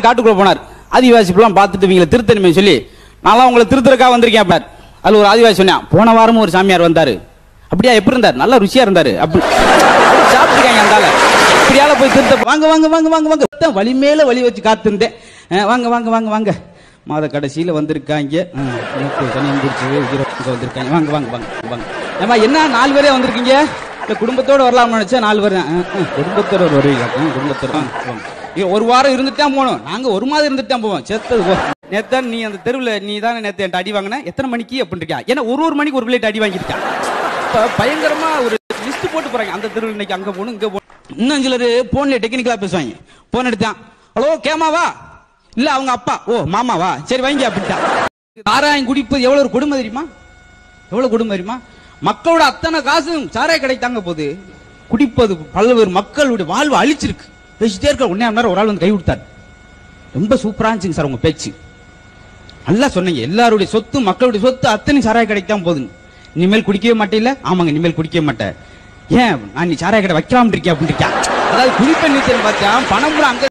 காட்டுக்குள்ள போனார் ஆதிவாசி ஃபுல்லாம் பார்த்துட்டு இவங்களை திருத்தணுமே சொல்லி நான்லாம் உங்களை திருத்தறக்கா வந்திருக்கேன் பார் அதுல ஒரு ஆதிவாசி சொன்னான் போன வாரமும் ஒரு சாமியார் வந்தாரு அப்படியா எப்படி இருந்தார் நல்லா ருசியா இருந்தாரு அப்படி சாப்பிட்டுருக்காங்க அந்தால இப்படியால போய் திருத்த வாங்க வாங்க வாங்க வாங்க வாங்க தான் வழி மேல வழி வச்சு காத்திருந்தேன் அஹ் வாங்க வாங்க வாங்க வாங்க மாத கடைசியில வந்திருக்காங்க அஹ் நேத்து தனியம் பிடிச்சி உயிரை வாங்க வந்திருக்காங்க வாங்க வாங்க வாங்க வாங்க ஏம்மா என்ன நாலு பேரே வந்திருக்கீங்க இல்ல குடும்பத்தோட வரலாம்னு நினைச்சா நாலு பேர் தான். அஹ் அஹ் குடும்பத்தோட வருவீங்க அஹ் குடும்பத்தோட வாங்க, வாங்க. ஐயோ, ஒரு வாரம் இருந்துட்டு தான் போகணும் நாங்க ஒரு மாதம் இருந்துட்டு தான் போவோம் செத்தது போ நேத்தான் நீ அந்த தெருவில் நீ தானே நேத்து என்கிட்ட அடி வாங்கின எத்தனை மணிக்கு அப்படின்னு இருக்கா ஏன்னா ஒரு ஒரு மணிக்கு ஒரு பிளேட் அடி வாங்கியிருக்கான் இப்ப பயங்கரமா ஒரு லிஸ்ட் போட்டு போறாங்க அந்த தெருவில் இன்னைக்கு அங்க போகணும் இங்க போகணும் இன்னும் சிலர் போன்ல டெக்னிக்கலா பேசுவாங்க போன் எடுத்தான் ஹலோ கேமாவா இல்ல அவங்க அப்பா ஓ மாமாவா சரி வாங்கி அப்படின்ட்டான் சாராயம் குடிப்பது எவ்வளவு ஒரு கொடுமை தெரியுமா எவ்வளவு கொடுமை தெரியுமா மக்களோட அத்தனை காசும் சாராய கடை தாங்க போகுது குடிப்பது பல்வேறு மக்களுடைய வாழ்வு அழிச்சிருக்கு பேசிட்டே இருக்க ஒன்னே மணி நேரம் ஒரு ஆள் வந்து கை கொடுத்தார் ரொம்ப சூப்பரா இருந்துச்சுங்க சார் உங்க பேச்சு நல்லா சொன்னீங்க எல்லாருடைய சொத்து மக்களுடைய சொத்து அத்தனை சாராய கடைக்கு தான் போகுதுங்க இனிமேல் குடிக்கவே மாட்டேல்ல ஆமாங்க இனிமேல் குடிக்கவே மாட்டேன் ஏன் நான் நீ சாராய கடை வைக்கலாம் இருக்கேன் அப்படின்னு இருக்கேன் அதாவது குடிப்பெண் பார்த்தா பணம் பூரா அங்க